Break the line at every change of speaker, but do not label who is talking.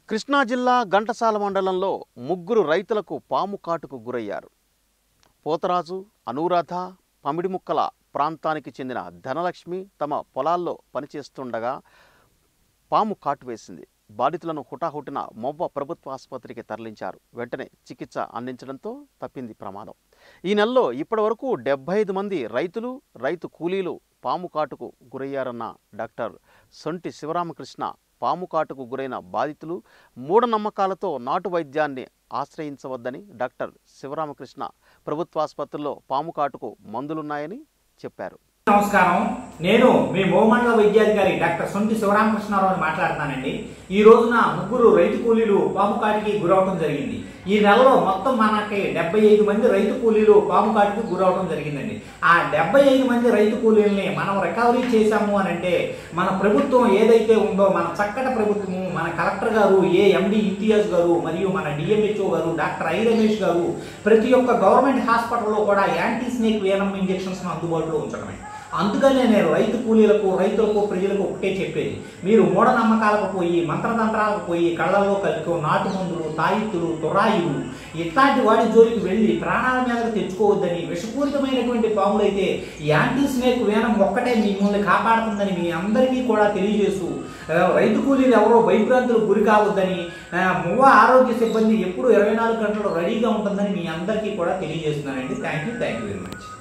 కృష్ణా జిల్లా ఘంటసాల మండలంలో ముగ్గురు రైతులకు పాము కాటుకు గురయ్యారు పోతరాజు అనురాధ పమిడిముక్కల ప్రాంతానికి చెందిన ధనలక్ష్మి తమ పొలాల్లో పనిచేస్తుండగా పాము కాటు వేసింది బాధితులను హుటాహుటిన మొవ్వ ప్రభుత్వ ఆసుపత్రికి తరలించారు వెంటనే చికిత్స అందించడంతో తప్పింది ప్రమాదం ఈ నెలలో ఇప్పటివరకు డెబ్బై ఐదు మంది రైతులు రైతు కూలీలు పాము కాటుకు గురయ్యారన్న డాక్టర్ సొంటి శివరామకృష్ణ పాము కాటుకు గురైన బాధితులు మూఢనమ్మకాలతో నాటు వైద్యాన్ని ఆశ్రయించవద్దని డాక్టర్ శివరామకృష్ణ ప్రభుత్వాసుపత్రుల్లో పాము కాటుకు మందులున్నాయని చెప్పారు
నమస్కారం నేను మీ మోమండల వైద్యాధికారి డాక్టర్ సొంటి శివరామకృష్ణారావు మాట్లాడుతానండి ఈ రోజున ముగ్గురు రైతు కూలీలు పాము కాటికి గురవటం జరిగింది ఈ నెలలో మొత్తం మనకి డెబ్బై ఐదు మంది రైతు కూలీలు పాము కాటికి గురవటం జరిగిందండి ఆ డెబ్బై ఐదు మంది రైతు కూలీలని మనం రికవరీ చేశాము అని అంటే మన ప్రభుత్వం ఏదైతే ఉందో మన చక్కటి ప్రభుత్వము మన కలెక్టర్ గారు ఏ ఎండి ఇంతియాజ్ గారు మరియు మన డిఎంహెచ్ఓ గారు డాక్టర్ ఐ రమేష్ గారు ప్రతి ఒక్క గవర్నమెంట్ హాస్పిటల్లో కూడా యాంటీ స్నేక్ వేనం ఇంజెక్షన్స్ అందుబాటులో ఉంచడమే అందుకనే నేను రైతు కూలీలకు రైతులకు ప్రజలకు ఒకటే చెప్పేది మీరు మూఢనమ్మకాలకు పోయి మంత్రతంత్రాలకు పోయి కళ్ళల్లో కలిపి నాటు మందులు తాయిత్తులు తురాయిలు ఇట్లాంటి వాటి జోలికి వెళ్ళి ప్రాణాల మీదకు తెచ్చుకోవద్దని విషపూరితమైనటువంటి పాములైతే యాంటీ స్నేక్ వేనం ఒక్కటే మిమ్మల్ని కాపాడుతుందని మీ అందరికీ కూడా తెలియజేస్తూ ఆ, రైతు కూలీలు ఎవరో భయభ్రాంతులకు గురి కావద్దని ఆ, మువ్వ ఆరోగ్య సిబ్బంది ఎప్పుడు ఇరవై నాలుగు గంటలు రెడీగా ఉంటుందని మీ అందరికీ కూడా తెలియజేస్తున్నానండి thank you thank you very much